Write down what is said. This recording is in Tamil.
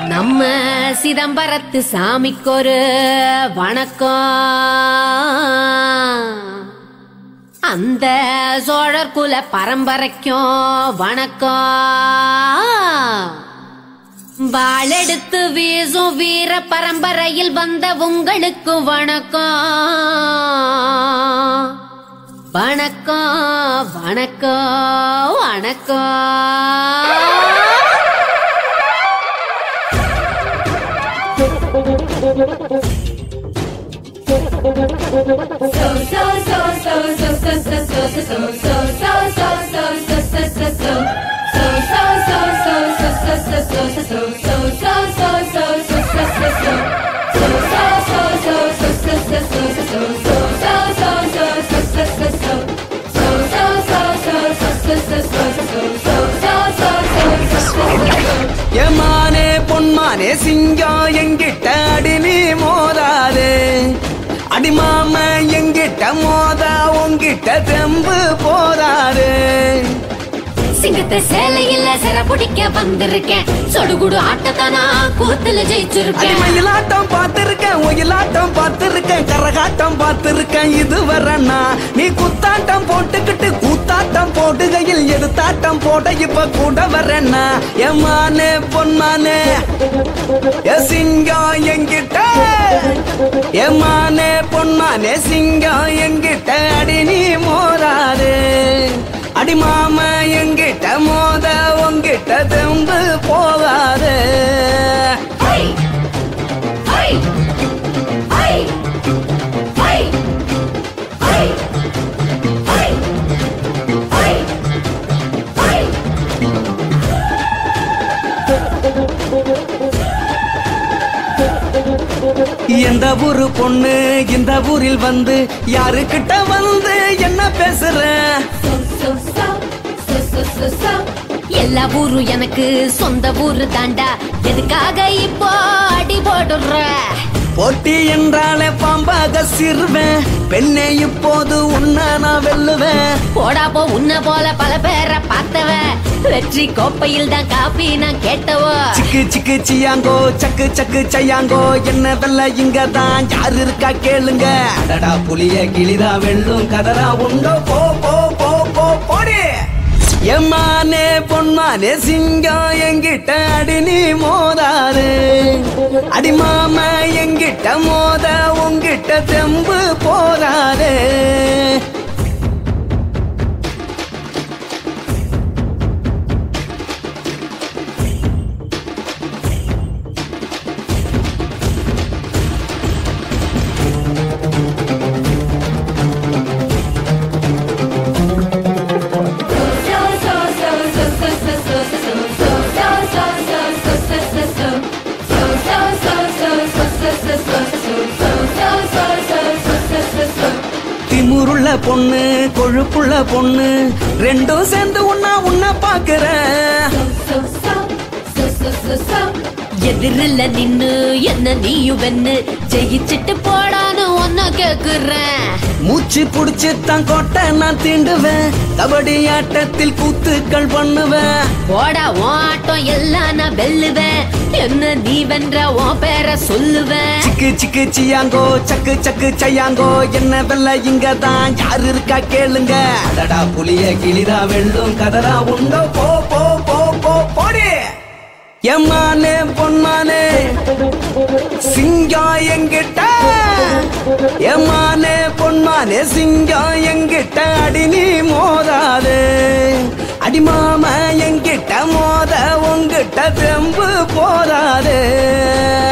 நம்ம சிதம்பரத்து சாமிக்கொரு வணக்கம் அந்த சோழர் குல பரம்பரைக்கும் வணக்கம் வாளெடுத்து வீசும் வீர பரம்பரையில் வந்த உங்களுக்கு வணக்கம் வணக்கம் வணக்கம் வணக்கம் ஏமானே பொன்மானே சிங்கம் எங்கிட்ட அடி நீ மோதாதே அடிமாம எங்கிட்ட மோதா உங்கிட்ட தெம்பு போதாதே சிங்கத்தை சேலையில சிற பிடிக்க வந்திருக்கேன் சொடுகுடு ஆட்டத்தை நான் கூத்துல ஜெயிச்சிருக்கேன் அடிமயிலாட்டம் பார்த்திருக்கேன் ஒயிலாட்டம் பார்த்திருக்கேன் கரகாட்டம் பார்த்திருக்கேன் இதுவரை நான் நீ குத்தாட்டம் போட்டுக்கிட்டு கூத்தாட்டம் போடுகையில் எதுத்தாட்டம் போட இப்ப கூட வரேன்னா ஏமானே பொன்மானே ஏ சிங்கம் எங்கிட்ட ஏமானே பொன்மானே சிங்கம் எங்கிட்ட அடி நீ மோதாதே அடி மாமா எங்கிட்ட மோத உங்கிட்ட தெம்பு போகாதே ஹை! ஹை! ஹை! ஹை! ஹை! ஹை! ஹை! ஹை! எந்த ஊரு பொண்ணு இந்த ஊரில் வந்து யாருக்கிட்ட வந்து என்ன பேசுற எல்லா ஊரும் எனக்கு சொந்த ஊரு தாண்டா எதுக்காக இப்போ அடி போடுற போட்டி என்றாலே பாம்பாக சிறுவேன் பெண்ணே இப்போது உன்ன நான் வெல்லுவேன் போடா போ உன்ன போல பல பேரை பார்த்தவ வெற்றி கோப்பையில் தான் காப்பி நான் கேட்டவோ சிக்கு சிக்கு சியாங்கோ சக்கு சக்கு சையாங்கோ என்ன வெல்ல இங்க தான் யாரு இருக்கா கேளுங்க அடடா புலிய கிளிதா வெள்ளும் கதரா உண்டோ போ போ போ போ போடி எம்மானே பொன்மானே சிங்கம் எங்கிட்ட அடி நீ மோதாது அடி மாமா எங்கிட்ட மோத உங்கிட்ட தெம்பு போதாதே திமுருள்ள பொண்ணு கொழுப்புள்ள பொண்ணு ரெண்டும் சேர்ந்து உன்னா உன்ன பாக்குறேன் எதிரில்ல நின்னு என்ன நீயும் வென்னு ஜெயிச்சிட்டு போடான்னு ஒன்ன கேக்குறேன் மூச்சு புடிச்சு தான் கோட்டை நான் தீண்டுவேன் கபடி ஆட்டத்தில் கூத்துக்கள் பண்ணுவேன் போடா உன் ஆட்டம் எல்லாம் நான் வெல்லுவேன் என்ன நீ வென்ற உன் பேரை சொல்லுவேன் சிக்கு சிக்கு சியாங்கோ சக்கு சக்கு சையாங்கோ என்ன வெல்ல இங்க தான் யாரு இருக்கா கேளுங்க அடடா புலிய கிளிதா வெள்ளும் கதரா உண்டோ போ போ போ போ போடி எம்மானே பொன்மானே சிங்கம் எங்கிட்ட எம்மானே பொன்மானே சிங்கம் எங்கிட்ட அடி நீ மோதாதே அடி மாமா எங்கிட்ட மோத உங்கிட்ட தெம்பு போதாதே